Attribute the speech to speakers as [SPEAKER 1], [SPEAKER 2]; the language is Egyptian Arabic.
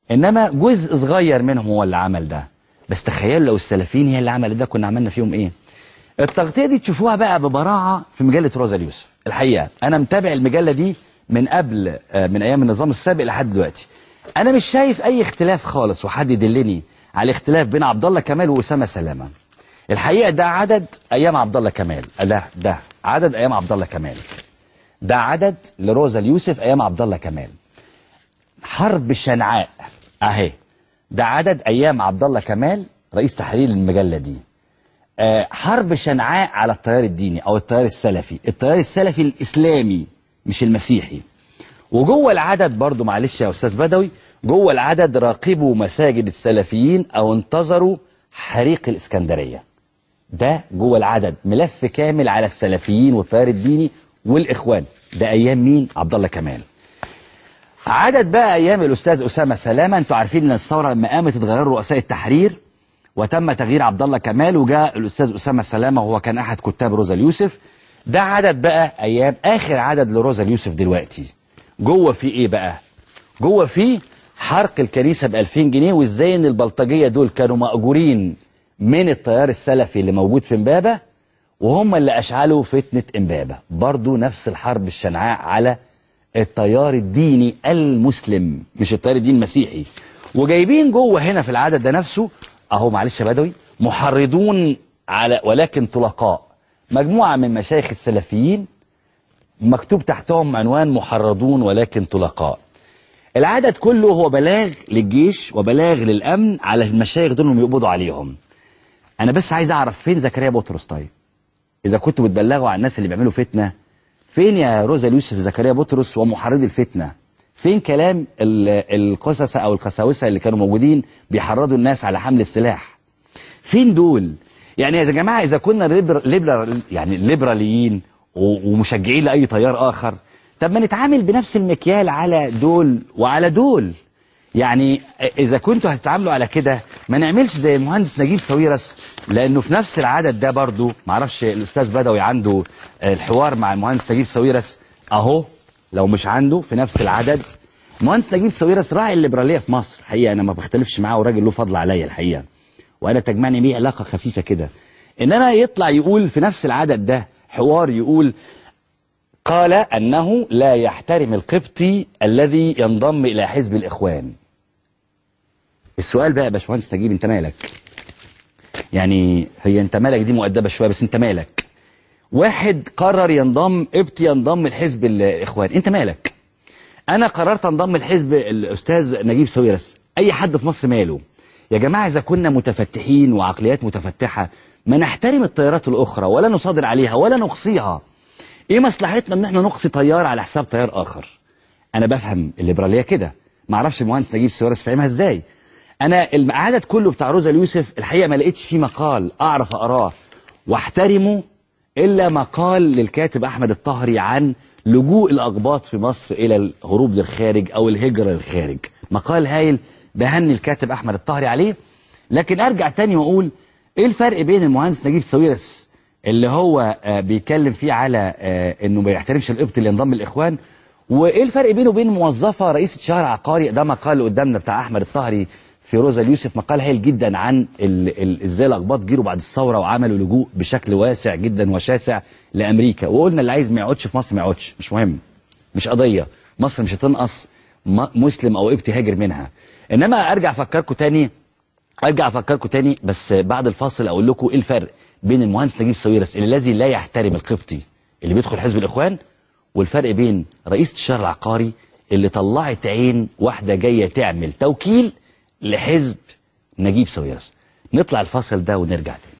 [SPEAKER 1] انما جزء صغير منهم هو اللي عمل ده بس تخيلوا لو السلفيين هي اللي عملت ده كنا عملنا فيهم ايه التغطيه دي تشوفوها بقى ببراعه في مجله روزا اليوسف الحقيقه انا متابع المجله دي من قبل آه، من ايام النظام السابق لحد دلوقتي انا مش شايف اي اختلاف خالص وحد يدلني على اختلاف بين عبد الله كمال واسامه سلامه الحقيقه ده عدد ايام عبد الله كمال لا ده عدد ايام عبد الله كمال ده عدد لروزا اليوسف ايام عبد الله كمال حرب شنعاء اهي ده عدد ايام عبد الله كمال رئيس تحرير المجله دي آه، حرب شنعاء على التيار الديني او التيار السلفي التيار السلفي الاسلامي مش المسيحي وجوه العدد برضو معلش يا استاذ بدوي جوه العدد راقبوا مساجد السلفيين او انتظروا حريق الاسكندريه ده جوه العدد ملف كامل على السلفيين والتيار الديني والاخوان ده ايام مين عبد الله كمال عدد بقى ايام الاستاذ اسامه سلامه انتوا عارفين ان الثوره لما قامت اتغيروا رؤساء التحرير وتم تغيير عبد الله كمال وجاء الاستاذ اسامه سلامه وهو كان احد كتاب روزا اليوسف ده عدد بقى ايام اخر عدد لروزا اليوسف دلوقتي جوه في ايه بقى جوه في حرق الكنيسه ب 2000 جنيه وازاي ان البلطجيه دول كانوا ماجورين من التيار السلفي اللي موجود في امبابه وهم اللي اشعلوا فتنه امبابه برضو نفس الحرب الشنعاء على التيار الديني المسلم مش التيار الديني المسيحي وجايبين جوه هنا في العدد ده نفسه اهو معلش يا بدوي محرضون على ولكن طلقاء مجموعه من مشايخ السلفيين مكتوب تحتهم عنوان محرضون ولكن طلقاء العدد كله هو بلاغ للجيش وبلاغ للامن على المشايخ دول انهم يقبضوا عليهم انا بس عايز اعرف فين زكريا بطرس طيب اذا كنتوا بتبلغوا عن الناس اللي بيعملوا فتنه فين يا روزا اليوسف زكريا بطرس ومحرضي الفتنه فين كلام ال- القسسه او القساوسه اللي كانوا موجودين بيحرضوا الناس على حمل السلاح فين دول يعني يا جماعه اذا كنا ليبر ليبر يعني ليبراليين و- ومشجعين لاي تيار اخر طب ما نتعامل بنفس المكيال على دول وعلى دول يعني اذا كنتوا هتتعاملوا على كده ما نعملش زي المهندس نجيب ساويرس لانه في نفس العدد ده برضو معرفش الاستاذ بدوي عنده الحوار مع المهندس نجيب ساويرس اهو لو مش عنده في نفس العدد المهندس نجيب ساويرس راعي الليبراليه في مصر حقيقه انا ما بختلفش معاه وراجل له فضل عليا الحقيقه وانا تجمعني بيه علاقه خفيفه كده انما يطلع يقول في نفس العدد ده حوار يقول قال انه لا يحترم القبطي الذي ينضم الى حزب الاخوان السؤال بقى يا باشمهندس نجيب انت مالك يعني هي انت مالك دي مؤدبه شويه بس انت مالك واحد قرر ينضم ابتي ينضم لحزب الاخوان انت مالك انا قررت انضم لحزب الاستاذ نجيب ساويرس اي حد في مصر ماله يا جماعه اذا كنا متفتحين وعقليات متفتحه ما نحترم التيارات الاخرى ولا نصادر عليها ولا نقصيها ايه مصلحتنا ان احنا نقصي تيار على حساب تيار اخر انا بفهم الليبراليه كده ما اعرفش المهندس نجيب ساويرس فاهمها ازاي انا العدد كله بتاع روزا اليوسف الحقيقه ما لقيتش فيه مقال اعرف اقراه واحترمه الا مقال للكاتب احمد الطهري عن لجوء الاقباط في مصر الى الهروب للخارج او الهجره للخارج مقال هايل بهني الكاتب احمد الطهري عليه لكن ارجع تاني واقول ايه الفرق بين المهندس نجيب ساويرس اللي هو آه، بيتكلم فيه على آه، انه ما يحترمش القبط اللي ينضم الاخوان وايه الفرق بينه وبين موظفه رئيسه شهر عقاري ده مقال قدامنا بتاع احمد الطهري في روزا اليوسف مقال هايل جدا عن ال- ال- ازاي الاقباط جيروا بعد الثوره وعملوا لجوء بشكل واسع جدا وشاسع لامريكا وقلنا اللي عايز ما يقعدش في مصر ما يقعدش مش مهم مش قضيه مصر مش هتنقص م- مسلم او ابتي هاجر منها انما ارجع افكركم تاني ارجع افكركم تاني بس بعد الفاصل اقول لكم ايه الفرق بين المهندس نجيب ساويرس الذي لا يحترم القبطي اللي بيدخل حزب الاخوان والفرق بين رئيسة الشهر العقاري اللي طلعت عين واحدة جاية تعمل توكيل لحزب نجيب ساويرس نطلع الفاصل ده ونرجع تاني